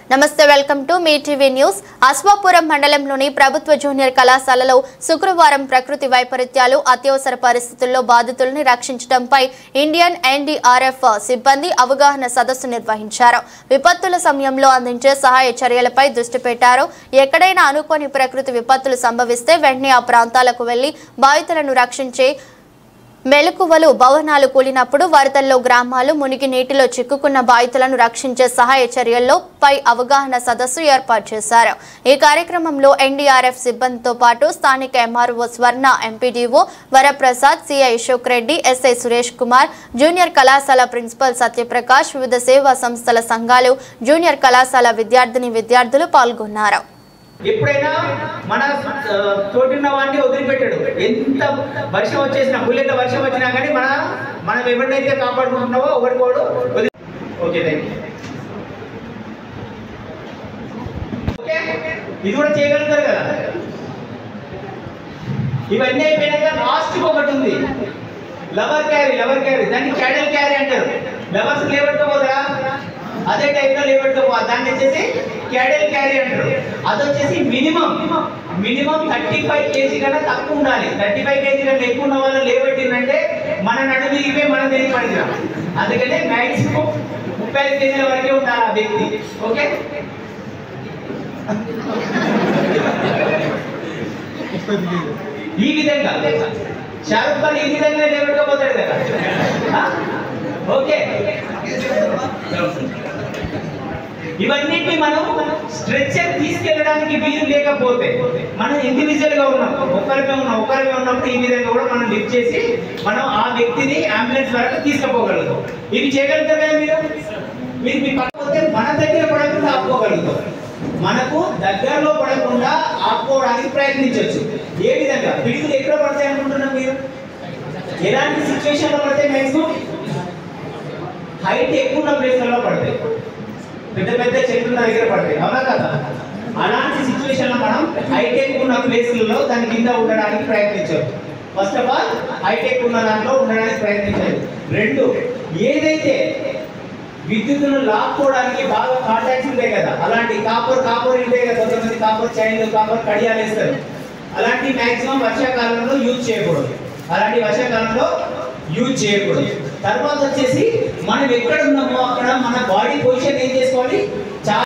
నమస్తే welcome to మీ TV news Ashwapuram మండలంలోని ప్రభుత్వ జూనియర్ కళాశాలలో శుక్రవారం ప్రకృతి వైపరీత్యాలు అత్యవసర పరిస్థితుల్లో బాధితుల్ని రక్షించడంపై ఇండియన్ ఎన్డీఆర్ఎఫ్ సిబ్బంది అవగాహన సదస్సు నిర్వహించారు విపత్తుల సమయంలో అందించే సహాయ చర్యలపై దృష్టి పెట్టారు ఎక్కడైనా అనుకోని ప్రకృతి విపత్తులు సంభవిస్తే వెంటనే ఆ ప్రాంతాలకు వెళ్లి బాధితులను రక్షించే మెలకువలు భవనాలు కూలినప్పుడు వరదల్లో గ్రామాలు మునిగి నీటిలో చిక్కుకున్న బాధితులను రక్షించే సహాయ చర్యల్లో పై అవగాహన సదస్సు ఏర్పాటు చేశారు ఈ కార్యక్రమంలో ఎన్డీఆర్ఎఫ్ సిబ్బందితో పాటు స్థానిక MRO Swarna MPDO Varaprasad CI Ashok Reddy SI Suresh Kumar junior కళాశాల ప్రిన్సిపల్ సత్యప్రకాష్ వివిధ సేవా సంస్థల సంఘాలు జూనియర్ కళాశాల విద్యార్థిని విద్యార్థులు పాల్గొన్నారు ఎప్పుడైనా మన ఆ, తోటిన్న వాడిని వదిలిపెట్టాడు ఎంత వర్షం వచ్చేసినా బుల్లెట్ వర్షం వచ్చినా కానీ మన మనం ఎవరినైతే కాపాడుకుంటున్నావో ఒకరికోడు వదిలి ఓకే థ్యాంక్ యూ ఓకే ఇది కూడా చేయగలుగుతారు కదా ఇవన్నీ అయిపోయినాక లాస్ట్ ఒకటి ఉంది లవర్ క్యారీ లవర్ క్యారీ దాన్ని క్యాడల్ క్యారీ అంటారు లవర్స్ లేబెట్టుకోపోదా అదే టైంలో లేబెట్టుకోపో దాన్ని వచ్చేసి క్యాడల్ క్యారీ అంటారు అది వచ్చేసి minimum minimum thirty five KG కన్నా తక్కువ ఉండాలి థర్టీ ఫైవ్ కేజీ కన్నా ఎక్కువ ఉన్న వాళ్ళు లేబెట్టిందంటే మన నడుము ఇవే మనం తెలియ పడినా అందుకనే మ్యాక్సిమం ముప్పై ఐదు కేజీల వరకే ఉండాలి ఆ వ్యక్తి ఓకే ఈ విధంగా షారుఖ్ ఖాన్ ఈ విధంగా లేబెట్టుకోపోతాడు కదా ఆ? ఓకే ఇవన్నిటిని మనం స్ట్రెచ్చర్ తీసుకెళ్ళడానికి వీలు లేకపోతే మనం ఇండివిజువల్ గా ఉన్నాం ఒక్కరిమే ఉన్నాం ఒక్కరిమే ఉన్నప్పుడు ఈ విధంగా కూడా మనం లిఫ్ట్ చేసి మనం ఆ వ్యక్తిని అంబులెన్స్ వరకు తీసుకుపోగలుగుతాం ఇవి చేయగలుగుతారు కదా మీరు మీరు మీ పక్కపోతే మన దగ్గర పడకుండా ఆపుకోగలుగుతాం మనకు దగ్గరలో పడకుండా ఆపుకోవడానికి ప్రయత్నించవచ్చు ఏ విధంగా పిడుగులు ఎక్కడ పడతాయి అనుకుంటున్నారు మీరు ఎలాంటి సిచ్యువేషన్ లో పడితే మ్యాక్సిమం హైట్ ఎక్కువ ఉన్న ప్లేస్లలో పడతాయి పెద్ద పెద్ద చెట్ల దగ్గర పడతాయి అవునా కదా అలాంటి సిచ్యువేషన్ లో మనం హైటెక్ ఉన్న ప్లేస్లలో దాని కింద ఉండడానికి ప్రయత్నించారు ఫస్ట్ ఆఫ్ ఆల్ హైటెక్ ఉన్న దాంట్లో ఉండడానికి ప్రయత్నించారు రెండు ఏదైతే విద్యుత్తును లాక్కోవడానికి బాగా కాంటాక్ట్స్ ఉంటాయి కదా అలాంటి కాపర్ కాపర్ ఉంటాయి కదా కొంతమంది కాపర్ చైన్లు కాపర్ కడియాలు వేస్తారు అలాంటి మాక్సిమం వర్షాకాలంలో యూజ్ చేయకూడదు అలాంటి వర్షాకాలంలో యూజ్ చేయకూడదు తర్వాత వచ్చేసి మనం ఎక్కడ ఉన్నామో అక్కడ మన బాడీ పొజిషన్ ఏం చేసుకోవాలి చాలా